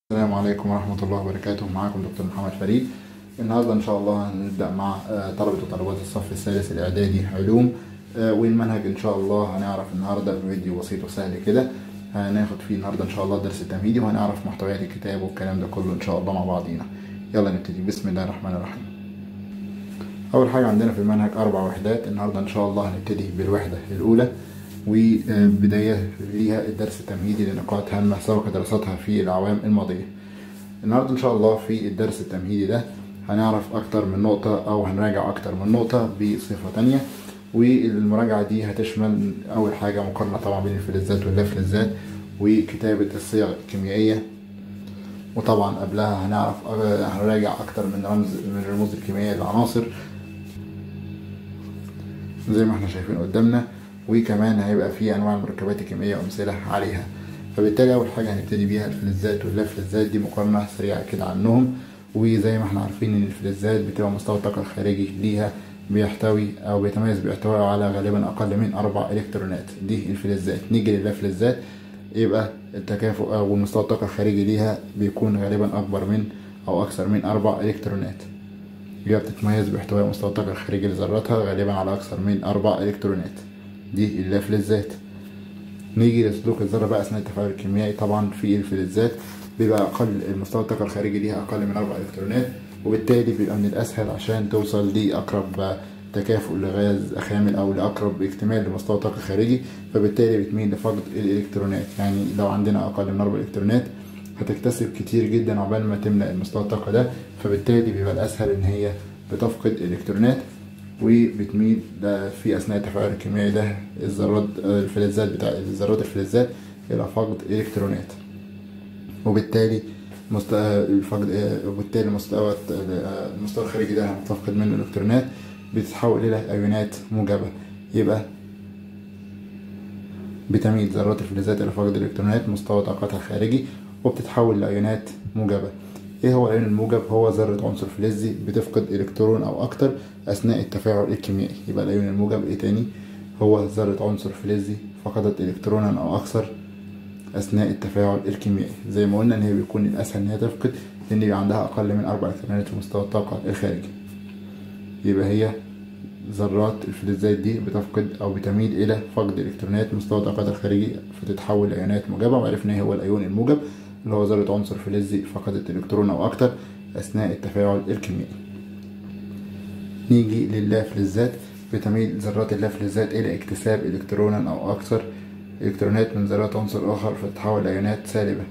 السلام عليكم ورحمة الله وبركاته معاكم دكتور محمد فريد النهاردة إن شاء الله هنبدأ مع آه، طلبة وطالبات الصف الثالث الإعدادي علوم آه، والمنهج إن شاء الله هنعرف النهاردة فيديو بسيط وسهل كده هناخد فيه النهاردة إن شاء الله الدرس التمهيدي وهنعرف محتويات الكتاب والكلام ده كله إن شاء الله مع بعضينا يلا نبتدي بسم الله الرحمن الرحيم أول حاجة عندنا في المنهج أربع وحدات النهاردة إن شاء الله هنبتدي بالوحدة الأولى وبداية ليها الدرس التمهيدي لنقاط هامة سبق دراستها في الأعوام الماضية النهاردة إن شاء الله في الدرس التمهيدي ده هنعرف أكتر من نقطة أو هنراجع أكتر من نقطة بصفة تانية والمراجعة دي هتشمل أول حاجة مقارنة طبعا بين الفلزات واللافلزات وكتابة الصيغ الكيميائية وطبعا قبلها هنعرف هنراجع أكتر من رمز من الرموز الكيميائية للعناصر زي ما احنا شايفين قدامنا وكمان هيبقى في انواع المركبات الكيميائيه وامثله عليها فبالتالي اول حاجه هنبتدي بيها الفلزات واللافلزات دي مقارنه سريعه كده عنهم وزي ما احنا عارفين ان الفلزات بتبقى مستوى الطاقه الخارجي ليها بيحتوي او بيتميز باحتوائه على غالبا اقل من اربع الكترونات دي الفلزات نيجي لللافلزات يبقى التكافؤ او مستوى الطاقه الخارجي ليها بيكون غالبا اكبر من او اكثر من اربع الكترونات هي بتتميز باحتواء مستوى الطاقة الخارجي لذراتها غالبا على أكثر من أربع إلكترونات دي اللافلزات نيجي لسلوك الذرة بقى أثناء التفاعل الكيميائي طبعا في الفلزات بيبقى أقل المستوى الطاقة الخارجي ليها أقل من أربع إلكترونات وبالتالي بيبقى من الأسهل عشان توصل لأقرب تكافؤ لغاز خامل أو لأقرب اكتمال لمستوى طاقة خارجي فبالتالي بتميل لفقد الإلكترونات يعني لو عندنا أقل من أربع إلكترونات هتكتسب كتير جدا عقبال ما تملأ المستوى الطاقة ده فبالتالي بيبقى الأسهل إن هي بتفقد الإلكترونات وبتميل في أثناء التفاعل الكيميائي ده الذرات الفلزات بتاع الذرات الفلزات إلى فقد إلكترونات وبالتالي مستوى الفقد وبالتالي مستوى المستوى الخارجي ده لما تفقد منه الإلكترونات بتتحول إلى أيونات موجبة يبقى بتميل ذرات الفلزات إلى فقد الإلكترونات مستوى طاقتها الخارجي وبتتحول لأيونات موجبة ايه هو الايون الموجب هو ذرة عنصر فلزي بتفقد الكترون او اكتر اثناء التفاعل الكيميائي يبقى الايون الموجب ايه تاني هو ذرة عنصر فلزي فقدت الكترونا او اكثر اثناء التفاعل الكيميائي زي ما قلنا ان هي بيكون الاسهل ان هي تفقد لان يبقى عندها اقل من اربع الكترونات في مستوى الطاقة الخارجي يبقى هي ذرات الفلزات دي بتفقد او بتميل الى فقد الكترونات مستوى طاقتها الخارجي فتتحول لايونات موجبة وعرفنا ايه هو الايون الموجب اللي هو ذرة عنصر فلزي فقدت الكترون او اكتر اثناء التفاعل الكيميائي نيجي لللافلزات بتميل ذرات اللافلزات الى اكتساب الكترونا او اكثر الكترونات من ذرات عنصر اخر فتتحول لايونات سالبة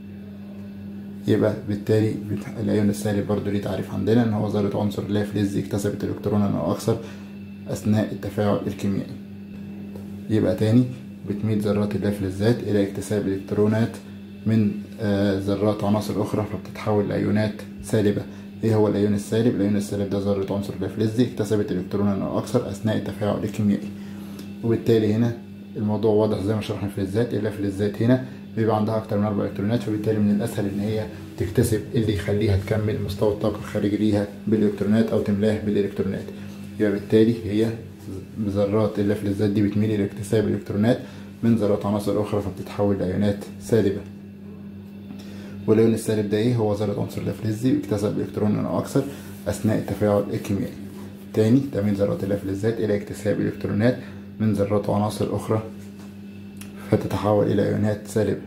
يبقى بالتالي الايون السالب برضو ليه تعريف عندنا ان هو ذرة عنصر لافلزي اكتسبت الكترونا او اكثر اثناء التفاعل الكيميائي يبقى تاني بتميل ذرات اللافلزات الى اكتساب الكترونات من ذرات عناصر أخرى فبتتحول لأيونات سالبة إيه هو الأيون السالب؟ الأيون السالب ده ذرة عنصر لافلزي اكتسبت إلكترونا أو أكثر أثناء التفاعل الكيميائي وبالتالي هنا الموضوع واضح زي ما شرحنا في الذات اللافلزات هنا بيبقى عندها أكتر من أربع إلكترونات فبالتالي من الأسهل إن هي تكتسب اللي يخليها تكمل مستوى الطاقة الخارجي ليها بالإلكترونات أو تملاه بالإلكترونات يبقى بالتالي هي ذرات اللافلزات دي بتميل إلى اكتساب الإلكترونات من ذرات عناصر أخرى فبتتحول لأيونات سالبة والايون السالب ده ايه هو ذرة عنصر لافلزي واكتسب الكترون او اكثر اثناء التفاعل الكيميائي تاني تميل ذرات اللافلزات الى اكتساب الكترونات من ذرات عناصر اخرى فتتحول الى ايونات سالبة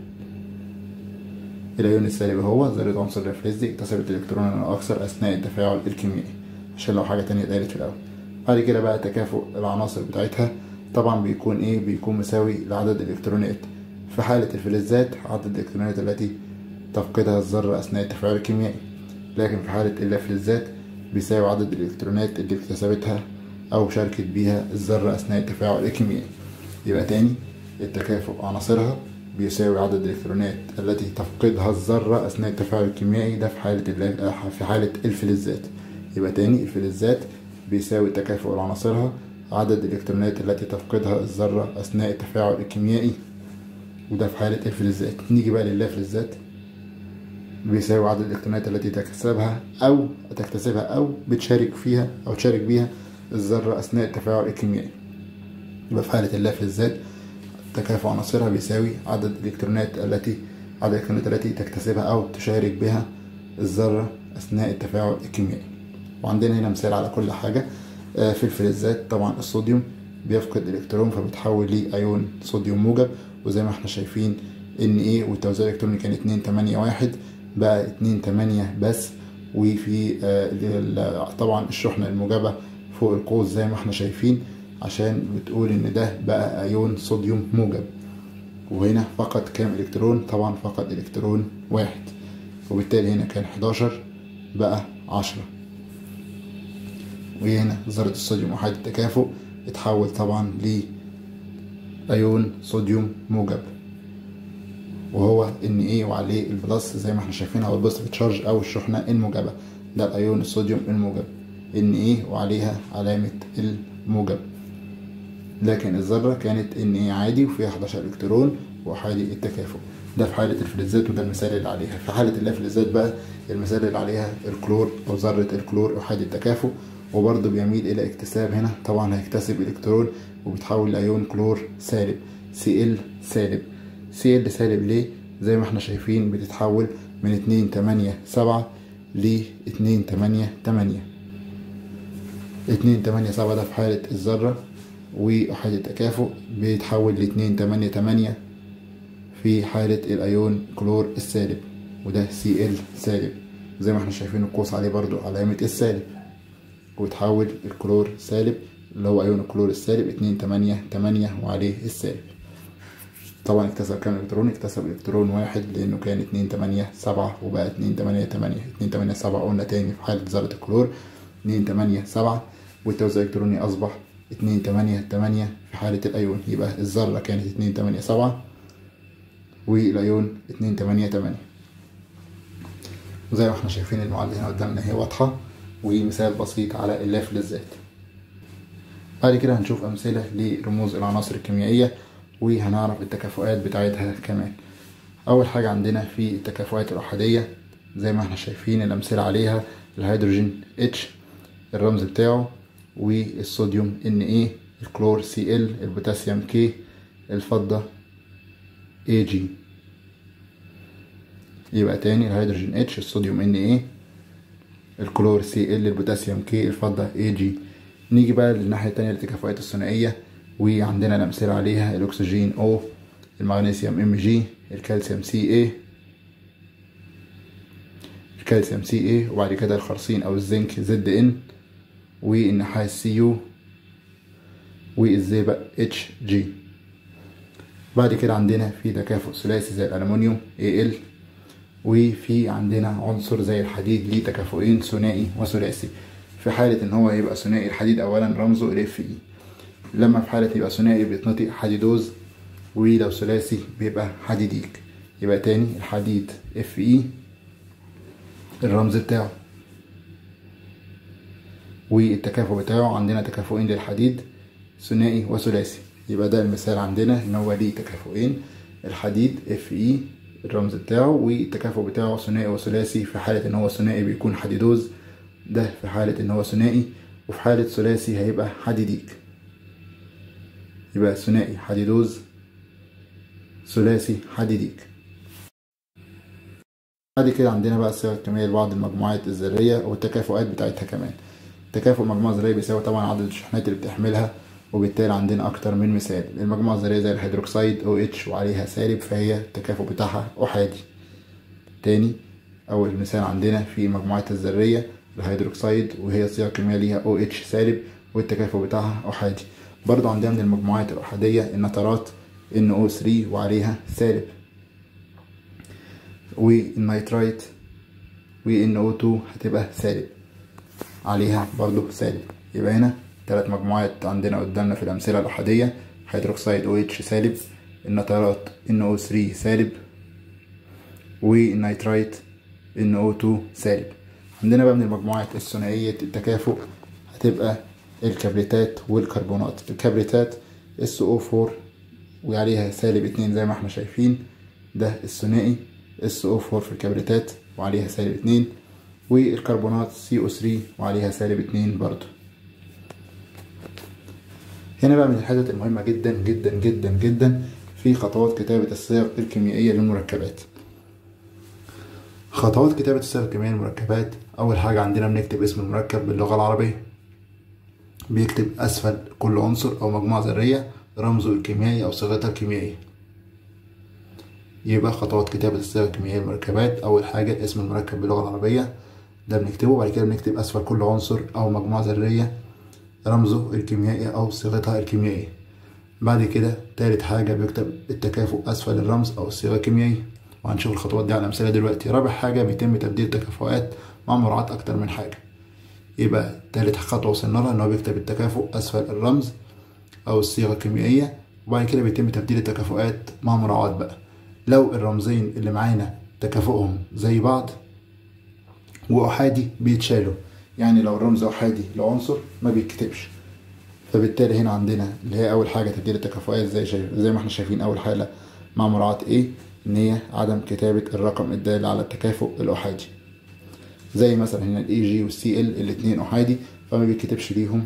الايون السالب هو ذرة عنصر لافلزي اكتسبت الكترون او اكثر اثناء التفاعل الكيميائي عشان لو حاجة تانية اتقالت في الاول بعد كده بقى تكافؤ العناصر بتاعتها طبعا بيكون ايه بيكون مساوي لعدد الالكترونات في حالة الفلزات عدد الالكترونات التي تفقدها الذرة أثناء التفاعل الكيميائي لكن في حالة اللافلزات بيساوي عدد الإلكترونات اللي اكتسبتها أو شاركت بيها الذرة أثناء التفاعل الكيميائي يبقى تاني التكافؤ عناصرها بيساوي عدد الإلكترونات التي تفقدها الذرة أثناء التفاعل الكيميائي ده في حالة في حالة الفلزات يبقى تاني الفلزات بيساوي تكافؤ عناصرها عدد الإلكترونات التي تفقدها الذرة أثناء التفاعل الكيميائي وده في حالة الفلزات نيجي بقى للافلزات بيساوي عدد الإلكترونات التي تكتسبها أو تكتسبها أو بتشارك فيها أو تشارك بيها الذرة أثناء التفاعل الكيميائي يبقى في حالة اللافلزات تكافؤ عناصرها بيساوي عدد الإلكترونات التي على الإلكترونات التي تكتسبها أو تشارك بها الذرة أثناء التفاعل الكيميائي وعندنا هنا مثال على كل حاجة آه، في الفلزات طبعا الصوديوم بيفقد الإلكترون فبيتحول لأيون صوديوم موجب وزي ما احنا شايفين ان ايه والتوزيع الإلكتروني كان اتنين تمانية واحد بقى اتنين تمانية بس وفي آه، ال- طبعا الشحنة الموجبة فوق القوس زي ما احنا شايفين عشان بتقول ان ده بقى ايون صوديوم موجب وهنا فقد كام الكترون طبعا فقد الكترون واحد وبالتالي هنا كان 11 بقى 10 وهنا ذرة الصوديوم وحيد التكافؤ اتحول طبعا لأيون صوديوم موجب وهو ان ايه وعليه البلس زي ما احنا شايفين او البوزيتيف تشارج او الشحنة الموجبة ده الايون الصوديوم الموجب ان ايه وعليها علامة الموجب لكن الذرة كانت ان ايه عادي وفيها 11 الكترون وحادي التكافؤ ده في حالة الفلزات وده المثال اللي عليها في حالة اللافلزات بقى المثال اللي عليها الكلور او ذرة الكلور احادي التكافؤ وبرضه بيميل الى اكتساب هنا طبعا هيكتسب الكترون وبيتحول لايون كلور سالب Cl سالب Cl سالب ليه زي ما احنا شايفين بتتحول من اتنين تمانية سبعة ل اتنين تمانية تمانية اتنين تمانية سبعة ده في حالة الذرة وأحاد التكافؤ بيتحول لاتنين تمانية تمانية في حالة الأيون كلور السالب وده Cl سالب زي ما احنا شايفين القوس عليه برضو علامة السالب وتحول الكلور سالب اللي هو أيون الكلور السالب اتنين تمانية تمانية وعليه السالب طبعا اكتسب كام الكترون اكتسب الكترون واحد لانه كان اتنين تمانية سبعة وبقى اتنين تمانية تمانية اتنين تمانية سبعة قلنا تاني في حالة ذرة الكلور اتنين تمانية سبعة والتوزيع الالكتروني اصبح اتنين تمانية تمانية في حالة الايون يبقى الذرة كانت اتنين تمانية سبعة والايون اتنين تمانية تمانية وزي ما احنا شايفين المعادلة هنا قدامنا هي واضحة ومثال بسيط على اللافلزات بعد كده هنشوف أمثلة لرموز العناصر الكيميائية وهنعرف التكافؤات بتاعتها كمان أول حاجة عندنا في التكافؤات الأحادية زي ما احنا شايفين الأمثلة عليها الهيدروجين H الرمز بتاعه والصوديوم Na الكلور Cl البوتاسيوم K الفضة Ag يبقى تاني الهيدروجين H الصوديوم Na الكلور Cl البوتاسيوم K الفضة Ag نيجي بقى للناحية التانية للتكافؤات الثنائية وعندنا الأمثلة عليها الأكسجين O المغنيسيوم Mg الكالسيوم Ca الكالسيوم Ca وبعد كده الخرسين أو الزنك Zn والنحاس Cu والزئبق Hg بعد كده عندنا في تكافؤ ثلاثي زي الألمنيوم Al وفي عندنا عنصر زي الحديد ليه تكافؤين ثنائي وثلاثي في حالة إن هو يبقى ثنائي الحديد أولا رمزه ال Fe لما في حالة يبقى ثنائي بيتنطق حديدوز ولو ثلاثي بيبقى حديديك يبقى تاني الحديد Fe الرمز بتاعه والتكافؤ بتاعه عندنا تكافؤين للحديد ثنائي وثلاثي يبقى ده المثال عندنا ان هو ليه تكافؤين الحديد Fe الرمز بتاعه والتكافؤ بتاعه ثنائي وثلاثي في حالة ان هو ثنائي بيكون حديدوز ده في حالة ان هو ثنائي وفي حالة ثلاثي هيبقى حديديك يبقى ثنائي حديدوز ثلاثي حديديك بعد كده عندنا بقى الصيغ الكيميائية لبعض المجموعات الذرية والتكافؤات بتاعتها كمان تكافؤ مجموعة ذرية بيساوي طبعا عدد الشحنات اللي بتحملها وبالتالي عندنا أكتر من مثال المجموعة الذرية زي الهيدروكسيد OH وعليها سالب فهي التكافؤ بتاعها أحادي تاني أول مثال عندنا في المجموعات الذرية الهيدروكسيد وهي صيغة كيميائية ليها OH سالب والتكافؤ بتاعها أحادي برضو عندنا من المجموعات الأحادية النترات NO3 وعليها سالب والنيترايت وNO2 هتبقى سالب عليها برضو سالب يبقى هنا تلات مجموعات عندنا قدامنا في الأمثلة الأحادية هيدروكسيد OH سالب النترات NO3 سالب والنيترايت NO2 سالب عندنا بقى من المجموعات الثنائية التكافؤ هتبقى الكبريتات والكربونات الكبريتات SO4 وعليها سالب اتنين زي ما احنا شايفين ده الثنائي SO4 في الكبريتات وعليها سالب اتنين والكربونات CO3 وعليها سالب اتنين برضو هنا بقى من الحاجات المهمة جدا جدا جدا جدا في خطوات كتابة الصيغ الكيميائية للمركبات خطوات كتابة الصيغ الكيميائية للمركبات أول حاجة عندنا بنكتب اسم المركب باللغة العربية بيكتب أسفل كل عنصر أو مجموعة ذرية رمزه الكيميائي أو صيغتها الكيميائية يبقى خطوات كتابة الصيغ الكيميائية للمركبات أول حاجة اسم المركب باللغة العربية ده بنكتبه بعد كده بنكتب أسفل كل عنصر أو مجموعة ذرية رمزه الكيميائي أو صيغتها الكيميائية بعد كده تالت حاجة بيكتب التكافؤ أسفل الرمز أو الصيغة الكيميائية وهنشوف الخطوات دي على أمثلة دلوقتي رابع حاجة بيتم تبديل التكافؤات مع مراعاة أكتر من حاجة يبقى تالت خطوة وصلنا لها إن هو بيكتب التكافؤ أسفل الرمز أو الصيغة الكيميائية وبعد كده بيتم تبديل التكافؤات مع مراعاة بقى لو الرمزين اللي معانا تكافؤهم زي بعض وأحادي بيتشالوا يعني لو الرمز أحادي لعنصر ما بيتكتبش فبالتالي هنا عندنا اللي هي أول حاجة تبديل التكافؤات زي شايف زي ما احنا شايفين أول حالة مع مراعاة إيه إن هي عدم كتابة الرقم الدال على التكافؤ الأحادي زي مثلا هنا الاي جي والسي ال الاتنين أحادي فما بيتكتبش ليهم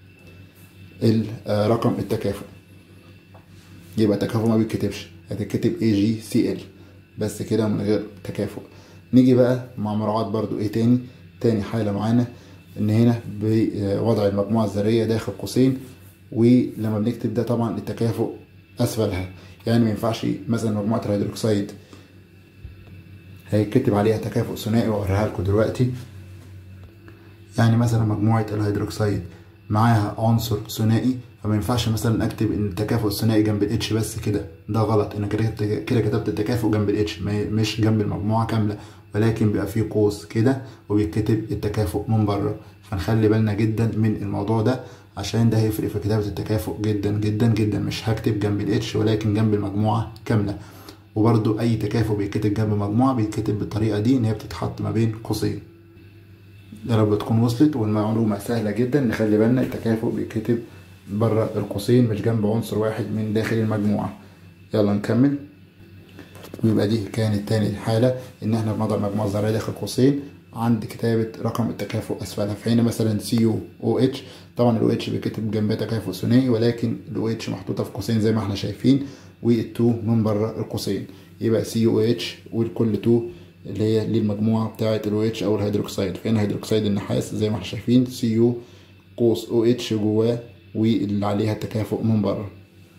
رقم التكافؤ يبقى التكافؤ ما بيتكتبش هتتكتب اي جي سي ال بس كده من غير تكافؤ نيجي بقى مع مراعاة برضو ايه تاني تاني حالة معانا ان هنا بوضع المجموعة الذرية داخل قوسين ولما بنكتب ده طبعا التكافؤ اسفلها يعني ما ينفعش مثلا مجموعة الهيدروكسيد هيتكتب عليها تكافؤ ثنائي واوريها لكم دلوقتي يعني مثلا مجموعة الهيدروكسيد معاها عنصر ثنائي فما ينفعش مثلا اكتب ان التكافؤ الثنائي جنب الاتش بس كده ده غلط انا كده كده كتبت التكافؤ جنب الاتش مش جنب المجموعه كامله ولكن بيبقى فيه قوس كده وبيتكتب التكافؤ من بره فنخلي بالنا جدا من الموضوع ده عشان ده هيفرق في كتابه التكافؤ جدا جدا جدا مش هكتب جنب الاتش ولكن جنب المجموعه كامله وبرده اي تكافؤ بيتكتب جنب مجموعه بيتكتب بالطريقه دي ان هي بتتحط ما بين قوسين يا رب تكون وصلت والمعلومه سهله جدا نخلي بالنا التكافؤ بيتكتب بره القوسين مش جنب عنصر واحد من داخل المجموعة يلا نكمل ويبقى دي كانت تاني حالة إن احنا بنضع مجموعة ذرية داخل قوسين عند كتابة رقم التكافؤ أسفلها فهنا مثلا سي يو او اتش طبعا الاو اتش بيتكتب جنبها تكافؤ ثنائي ولكن الاو اتش محطوطة في قوسين زي ما احنا شايفين والتو من بره القوسين يبقى سي يو اتش والكل تو اللي هي للمجموعة بتاعة الاو اتش أو الهيدروكسيد فهنا هيدروكسيد النحاس زي ما احنا شايفين سي يو قوس او اتش جواه واللي عليها التكافؤ من بره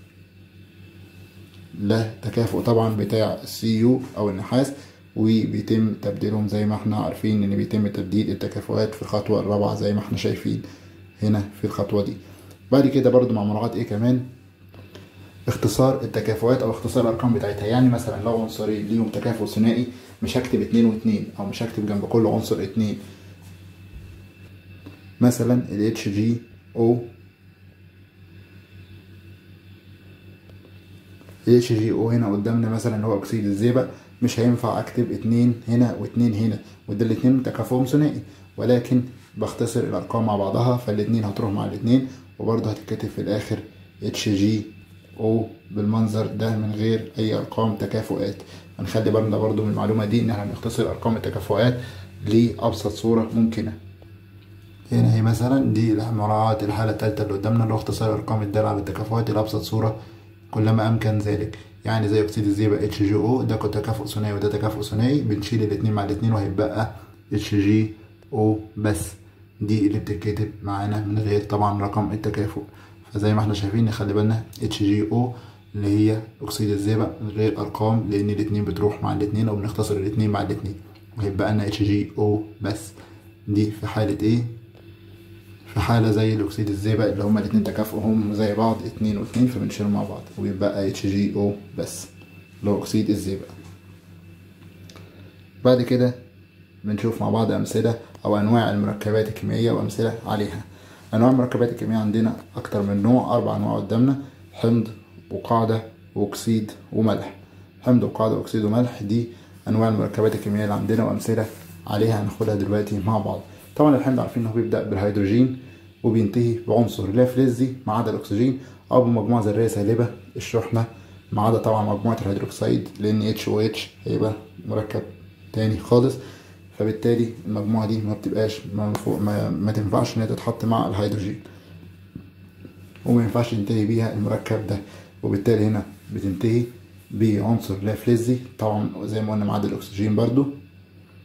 له تكافؤ طبعا بتاع السي يو او النحاس وبيتم تبديلهم زي ما احنا عارفين ان بيتم تبديل التكافؤات في الخطوة الرابعة زي ما احنا شايفين هنا في الخطوة دي بعد كده برضو مع مراعاة ايه كمان اختصار التكافؤات او اختصار الارقام بتاعتها يعني مثلا لو عنصرين ليهم تكافؤ ثنائي مش هكتب اتنين واتنين او مش هكتب جنب كل عنصر اتنين مثلا ال HGO اتش جي او هنا قدامنا مثلا هو اكسيد الزئبق مش هينفع اكتب اتنين هنا واتنين هنا وده الاتنين تكافؤهم ثنائي ولكن بختصر الارقام مع بعضها فالاتنين هتروح مع الاتنين وبرضه هتتكتب في الاخر اتش جي او بالمنظر ده من غير اي ارقام تكافؤات هنخلي بالنا برضه من المعلومه دي ان احنا بنختصر ارقام التكافؤات لابسط صوره ممكنه هنا هي مثلا دي مراعاة الحالة التالتة اللي قدامنا اللي هو اختصار أرقام الدالة على التكافؤات لأبسط صورة كلما أمكن ذلك يعني زي أكسيد الزئبق اتش جي او ده كنت تكافؤ ثنائي وده تكافؤ ثنائي بنشيل الاتنين مع الاتنين وهيبقى اتش جي او بس دي اللي بتتكتب معانا من غير طبعا رقم التكافؤ فزي ما احنا شايفين نخلي بالنا اتش جي او اللي هي أكسيد الزئبق من غير أرقام لأن الاتنين بتروح مع الاتنين أو بنختصر الاتنين مع الاتنين وهيبقى لنا اتش جي او بس دي في حالة ايه في حالة زي الأكسيد الزئبق اللي هما الاتنين تكافؤهم زي بعض اتنين واتنين فبنشيلهم مع بعض ويبقى اتش جي او بس اللي هو أكسيد الزئبق بعد كده بنشوف مع بعض أمثلة أو أنواع المركبات الكيميائية وأمثلة عليها أنواع المركبات الكيميائية عندنا أكتر من نوع أربع أنواع قدامنا حمض وقاعدة وأكسيد وملح حمض وقاعدة وأكسيد وملح دي أنواع المركبات الكيميائية اللي عندنا وأمثلة عليها هناخدها دلوقتي مع بعض طبعا الحمض عارفين انه بيبدا بالهيدروجين وبينتهي بعنصر لا فلزي ما عدا الاكسجين او بمجموعه ذريه سالبه الشحنه ما عدا طبعا مجموعه الهيدروكسيد لان اتش او اتش هيبقى مركب تاني خالص فبالتالي المجموعه دي ما بتبقاش ما, ما تنفعش ان هي تتحط مع الهيدروجين وما ينفعش ينتهي بيها المركب ده وبالتالي هنا بتنتهي بعنصر لا فلزي طبعا زي ما قلنا ما عدا الاكسجين برضو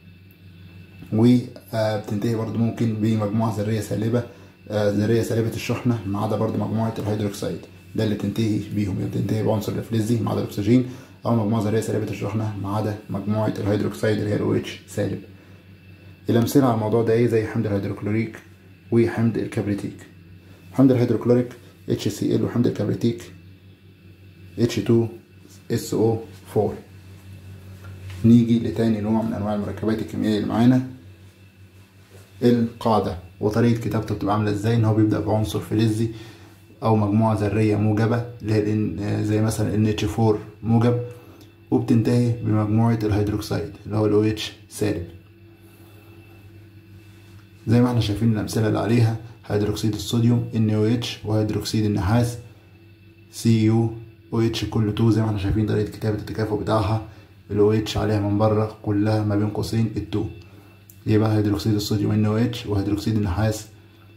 وبتنتهي برضو ممكن بمجموعة ذرية سالبة آه، ذرية سالبة الشحنة ما عدا برضو مجموعة الهيدروكسيد ده اللي تنتهي بيهم يعني بتنتهي بعنصر الفلزي ما عدا الأكسجين أو مجموعة ذرية سالبة الشحنة ما عدا مجموعة الهيدروكسيد اللي هي ال OH سالب الأمثلة على الموضوع ده إيه زي حمض الهيدروكلوريك وحمض الكبريتيك حمض الهيدروكلوريك HCl وحمض الكبريتيك H2SO4 نيجي لتاني نوع من أنواع المركبات الكيميائية اللي معانا القاعدة وطريقة كتابته بتبقى عاملة ازاي ان هو بيبدأ بعنصر فلزي او مجموعة ذرية موجبة اللي هي ال- زي مثلا NH4 موجب وبتنتهي بمجموعة الهيدروكسيد اللي هو ال OH سالب زي ما احنا شايفين الأمثلة اللي عليها هيدروكسيد الصوديوم NaOH وهيدروكسيد النحاس CuOH كل 2 زي ما احنا شايفين طريقة كتابة التكافؤ بتاعها ال OH عليها من بره كلها ما بين قوسين ال 2 يبقى هيدروكسيد الصوديوم NaOH وهيدروكسيد النحاس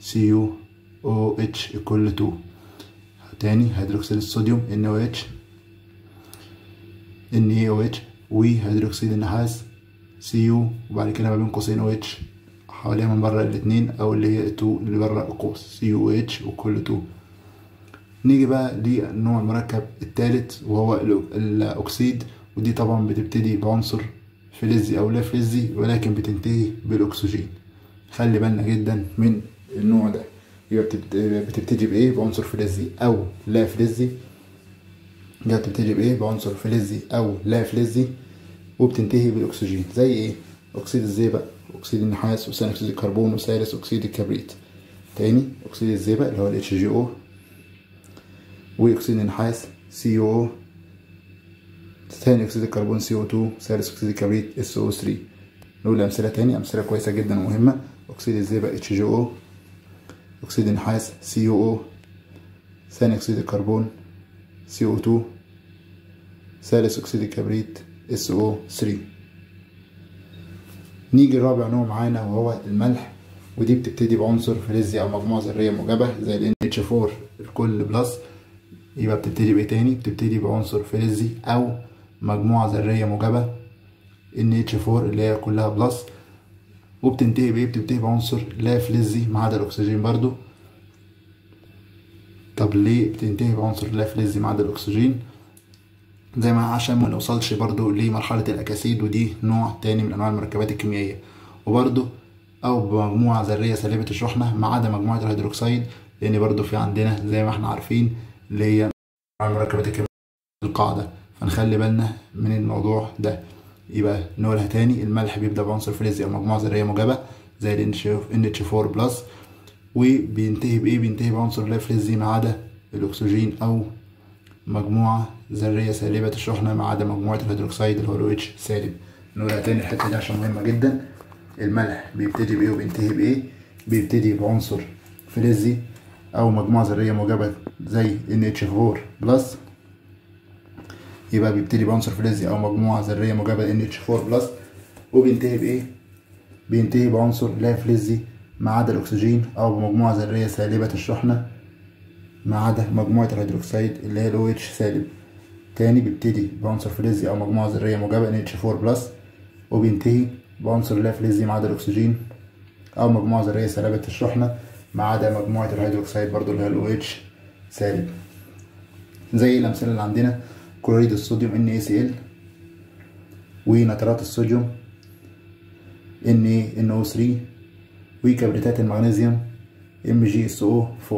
CuOH كل 2 تاني هيدروكسيد الصوديوم NaOH NaOH وهيدروكسيد النحاس Cu وبعد كده ما بين قوسين OH حواليها من بره الاتنين او اللي هي 2 اللي بره القوس CuOH وكل 2 نيجي بقى للنوع المركب الثالث وهو الأ- الأكسيد ودي طبعا بتبتدي بعنصر فلزي أو لا فلزي ولكن بتنتهي بالأكسجين خلي بالنا جدا من النوع ده يبقى بتبت- بتبتدي بإيه بعنصر فلزي أو لا فلزي يبقى بتبتدي بإيه بعنصر فلزي أو لا فلزي وبتنتهي بالأكسجين زي إيه أكسيد الزئبق أكسيد النحاس وثاني أكسيد الكربون وثالث أكسيد الكبريت تاني أكسيد الزئبق اللي هو ال HGO واكسيد النحاس CO ثاني اكسيد الكربون CO2 ثالث اكسيد الكبريت SO3 نقول امثله تاني امثله كويسه جدا ومهمه اكسيد الزئبق HGO اكسيد النحاس COO ثاني اكسيد الكربون CO2 ثالث اكسيد الكبريت SO3 نيجي لرابع نوع معانا وهو الملح ودي بتبتدي بعنصر فلزي او مجموعه ذريه موجبه زي ال NH4 الكل بلس يبقى بتبتدي بايه تاني بتبتدي بعنصر فلزي او مجموعة ذرية موجبة NH4 اللي هي كلها بلس وبتنتهي بايه بتنتهي بعنصر لا فلزي ما عدا الاكسجين برضو طب ليه بتنتهي بعنصر لا فلزي ما عدا الاكسجين زي ما عشان ما نوصلش برضو لمرحلة الأكاسيد ودي نوع تاني من أنواع المركبات الكيميائية وبرضو أو بمجموعة ذرية سالبة الشحنة ما عدا مجموعة الهيدروكسيد لأن برضو في عندنا زي ما احنا عارفين اللي هي أنواع المركبات الكيميائية القاعدة فنخلي بالنا من الموضوع ده يبقى نقولها تاني الملح بيبدأ بعنصر فلزي أو مجموعة ذرية موجبة زي ال NH4 بلس وبينتهي بإيه بينتهي بعنصر لا فلزي ما عدا الأكسجين أو مجموعة ذرية سالبة الشحنة ما عدا مجموعة الهيدروكسيد اللي هو ال OH سالب نقولها تاني الحتة دي عشان مهمة جدا الملح بيبتدي بإيه وبينتهي بإيه بيبتدي بعنصر فلزي أو مجموعة ذرية موجبة زي NH4 بلس يبقى بيبتدي بعنصر فلزي أو مجموعة ذرية موجبة NH4 بلس وبينتهي بإيه؟ بينتهي بعنصر لا فلزي ما عدا الأكسجين أو بمجموعة ذرية سالبة الشحنة ما عدا مجموعة الهيدروكسيد اللي هي ال OH سالب تاني بيبتدي بعنصر فلزي أو مجموعة ذرية موجبة NH4 بلس وبينتهي بعنصر لا فلزي ما عدا الأكسجين أو مجموعة ذرية سالبة الشحنة ما عدا مجموعة الهيدروكسيد برضو اللي هي ال OH سالب زي الأمثلة اللي عندنا كلوريد الصوديوم NaCl ونترات الصوديوم NaNO3 وكبريتات المغنيسيوم MgSO4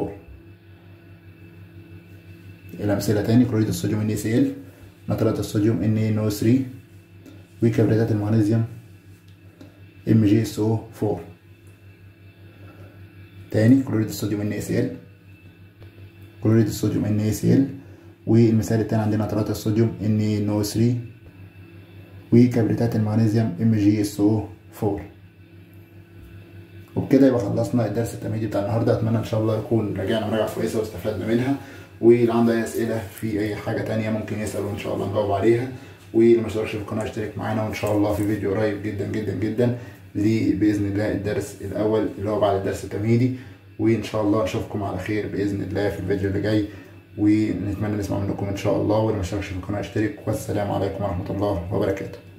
الأمثلة تاني كلوريد الصوديوم NaCl نترات الصوديوم NaNO3 وكبريتات المغنيسيوم MgSO4 تاني كلوريد الصوديوم NaCl كلوريد الصوديوم NaCl والمثال التاني عندنا نترات الصوديوم NaNO3 وكبريتات المغنيسيوم MgSO4 وبكده يبقى خلصنا الدرس التمهيدي بتاع النهارده اتمنى ان شاء الله يكون راجعنا مراجعه كويسه واستفدنا منها واللي عنده اي اسئله في اي حاجه تانية ممكن يسال وان شاء الله نجاوب عليها واللي ما اشتركش في القناه اشترك معانا وان شاء الله في فيديو قريب جدا جدا جدا ليه باذن الله الدرس الاول اللي هو بعد الدرس التمهيدي وان شاء الله نشوفكم على خير باذن الله في الفيديو اللي جاي ونتمنى نسمع منكم ان شاء الله واللي ما اشتركش في القناه اشترك والسلام عليكم ورحمه الله وبركاته